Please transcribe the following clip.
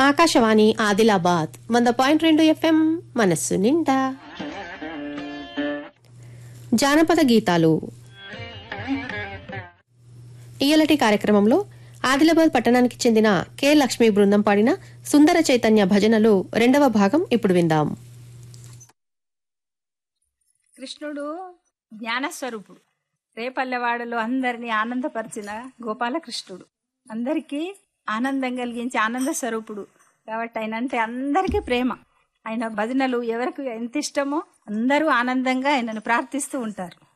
ఆకాశవాణి ఆదిలాబాద్ వంద పాయింట్ రెండు ఎఫ్ఎం మనస్సు నిండా జానపద గీతాలు ఇయలటి కార్యక్రమంలో ఆదిలాబాద్ పట్టణానికి చెందిన కె లక్ష్మి బృందం పాడిన సుందర చైతన్య భజనలు రెండవ భాగం ఇప్పుడు విందాం కృష్ణుడు జ్ఞానస్వరూపుడు రేపల్లెవాడలో అందరినీ ఆనందపరిచిన గోపాలకృష్ణుడు అందరికీ ఆనందం కలిగించే ఆనంద స్వరూపుడు కాబట్టి ఆయన అంటే అందరికీ ప్రేమ ఆయన భజనలు ఎవరికి ఎంత ఇష్టమో అందరూ ఆనందంగా ఆయనను ప్రార్థిస్తూ ఉంటారు